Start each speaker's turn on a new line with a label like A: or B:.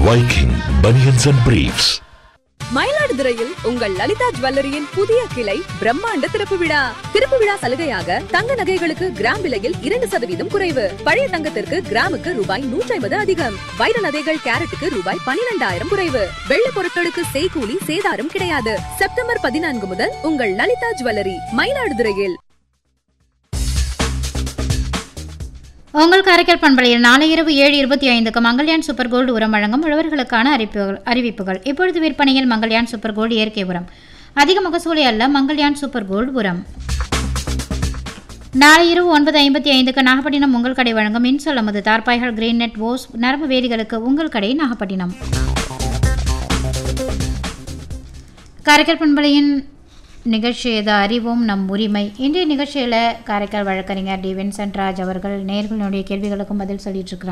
A: Viking Bunions and Briefs.
B: மயிலாடுதுறையில் உங்கள் லலிதா ஜுவல்லரியின் புதிய கிளை பிரம்மாண்ட திறப்பு விழா திறப்பு விழா சலுகையாக தங்க நகைகளுக்கு கிராம் விலையில் இரண்டு சதவீதம் குறைவு பழைய தங்கத்திற்கு கிராமுக்கு ரூபாய் நூற்றி ஐம்பது அதிகம் வைர நகைகள் கேரட்டுக்கு ரூபாய் பனிரெண்டாயிரம் குறைவு வெள்ள பொருட்களுக்கு செய்கூலி சேதாரம் கிடையாது செப்டம்பர் பதினான்கு முதல் உங்கள் லலிதா ஜுவல்லரி மயிலாடுதுறையில்
C: உங்கள் காரைக்கால் பண்பலையில் நாளை இரவு ஏழு இருபத்தி ஐந்துக்கு மங்கள்யான் சூப்பர் கோல்டு உரம் வழங்கும் உழவர்களுக்கான அறிவிப்புகள் அறிவிப்புகள் இப்பொழுது விற்பனையில் மங்கள்யான் சூப்பர் கோல்டு இயற்கை உரம் அதிக மகசூலை அல்ல மங்கள்யான் சூப்பர் கோல்டு உரம் நாளை இரவு ஒன்பது ஐம்பத்தி ஐந்துக்கு நாகப்பட்டினம் உங்கள் கடை வழங்கும் மின்சொல் அமது தார்பாய்கள் கிரீன் நெட் ஓஸ் நரம்பு வேலிகளுக்கு உங்கள் கடை நாகப்பட்டினம் காரைக்கால் பண்பலையின் நிகழ்ச்சி இது அறிவோம் நம் உரிமை இன்றைய நிகழ்ச்சியில் காரைக்கால் வழக்கறிஞர் டி வின்சென்ட் ராஜ் அவர்கள் நேர்களுடைய கேள்விகளுக்கும் பதில் சொல்லிட்டு இருக்கிறாங்க